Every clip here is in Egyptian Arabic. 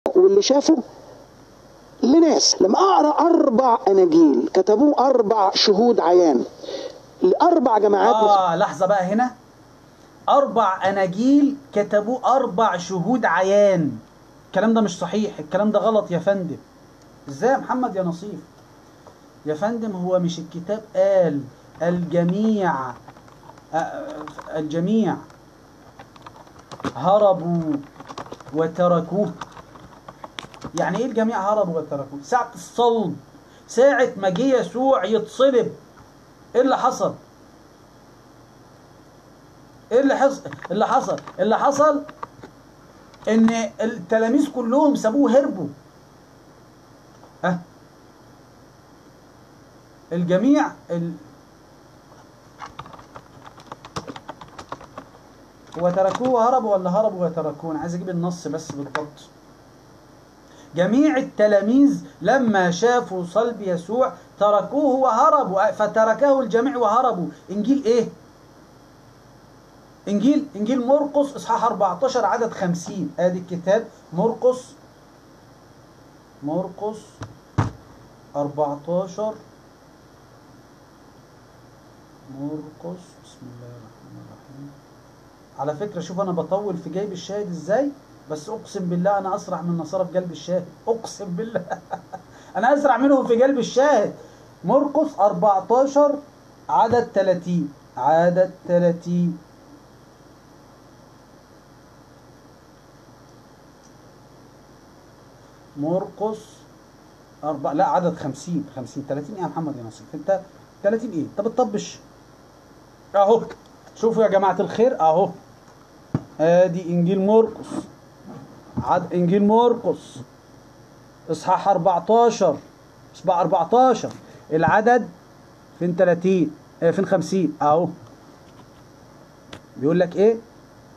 واللي شافه لناس لما اقرا اربع اناجيل كتبوه اربع شهود عيان لاربع جماعات مخ- اه لحظة بقى هنا أربع أناجيل كتبوا أربع شهود عيان الكلام ده مش صحيح الكلام ده غلط يا فندم ازاي يا محمد يا نصيف يا فندم هو مش الكتاب قال الجميع آه، آه، الجميع هربوا وتركوه يعني ايه الجميع هربوا وتركوه ساعة الصلب ساعة ما جه يسوع يتصلب ايه اللي حصل ايه اللي حصل اللي حصل اللي حصل ان التلاميذ كلهم سابوه هربوا ها الجميع ال... هو تركوه وهربوا ولا هربوا وتركوه انا عايز اجيب النص بس بالضبط جميع التلاميذ لما شافوا صلب يسوع تركوه وهربوا فتركه الجميع وهربوا انجيل ايه انجيل انجيل مرقس اصحاح 14 عدد 50 ادي الكتاب مرقس مرقس 14 مرقس بسم الله الرحمن الرحيم على فكرة شوف انا بطول في جايب الشاهد ازاي بس اقسم بالله انا اسرع من النصارى في قلب الشاهد اقسم بالله انا اسرع منهم في قلب الشاهد مرقس 14 عدد 30 عدد 30 مرقس أربعة لا عدد 50 50 30 ايه يا محمد يا نصيف انت 30 ايه انت بتطبش اهو شوفوا يا جماعة الخير اهو ادي انجيل مرقس عد انجيل مرقس اصحاح 14 اصبع 14 العدد فين 30 آه فين 50 اهو بيقول لك ايه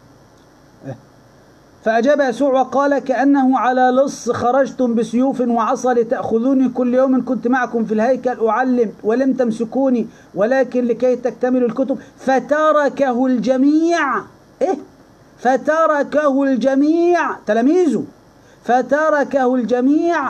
فأجاب يسوع وقال كأنه على لص خرجتم بسيوف وعصا لتأخذوني كل يوم كنت معكم في الهيكل أعلم ولم تمسكوني ولكن لكي تكتملوا الكتب فتركه الجميع إيه فتركه الجميع تلاميذه فتركه الجميع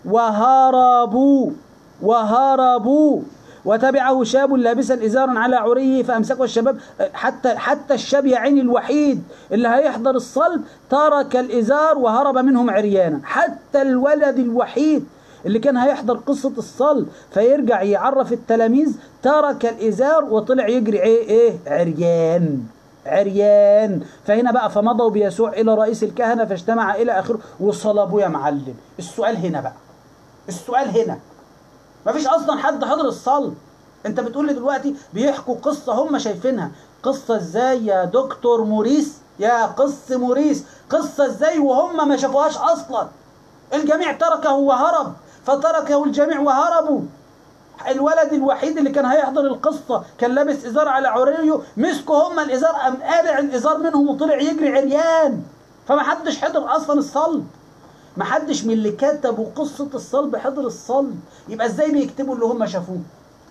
وهربوا وهربوا وتبعه شاب لابسا ازارا على عريه فامسكه الشباب حتى حتى الشاب يا عيني الوحيد اللي هيحضر الصلب ترك الازار وهرب منهم عريانا حتى الولد الوحيد اللي كان هيحضر قصة الصلب فيرجع يعرف التلاميذ ترك الإزار وطلع يجري إيه إيه عريان عريان فهنا بقى فمضوا بيسوع إلى رئيس الكهنة فاجتمع إلى آخره وصلبوا يا معلم السؤال هنا بقى السؤال هنا مفيش اصلا حد حضر الصلب انت بتقول لي دلوقتي بيحكوا قصه هم شايفينها قصه ازاي يا دكتور موريس يا قص موريس قصه ازاي وهم ما شافوهاش اصلا الجميع تركه وهرب فتركه الجميع وهربوا الولد الوحيد اللي كان هيحضر القصة كان لابس إزار على عريه مسكوا هم الإزار قام قالع الإزار منهم وطلع يجري عريان فما حدش حضر أصلا الصلب ما حدش من اللي كتبوا قصة الصلب حضر الصلب يبقى ازاي بيكتبوا اللي هم شافوه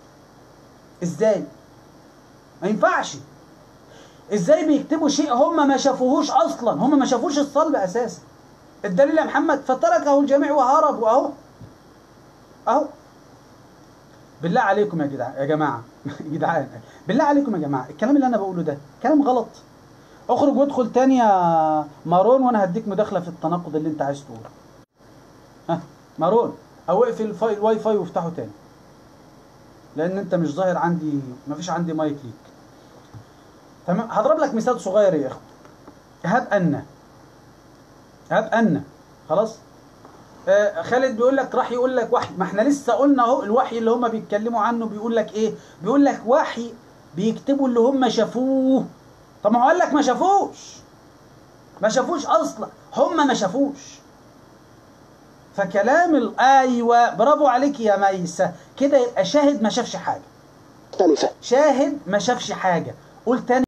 ازاي ما ينفعش ازاي بيكتبوا شيء هم ما شافوهوش اصلا هم ما شافوش الصلب اساسا الدليل يا محمد فتركه الجميع وهربوا اهو اهو بالله عليكم يا جدعان يا جماعه جدعان بالله عليكم يا جماعه الكلام اللي انا بقوله ده كلام غلط اخرج وادخل تاني يا مارون وانا هديك مداخله في التناقض اللي انت عايز تقوله ها مارون او اقفل الفاي الواي فاي وافتحه تاني لان انت مش ظاهر عندي مفيش عندي مايك ليك تمام هضرب لك مثال صغير يا اخو هب ان هب ان خلاص آه خالد بيقول لك راح يقول لك وحي ما احنا لسه قلنا اهو الوحي اللي هم بيتكلموا عنه بيقول لك ايه بيقول لك وحي بيكتبوا اللي هم شافوه طب ما هو قال لك ما شافوش ما شافوش اصلا هم ما شافوش فكلام ال- ايوه برافو عليك يا ميسه كده يبقى شاهد ما شافش حاجه مختلفة شاهد ما شافش حاجه قول تاني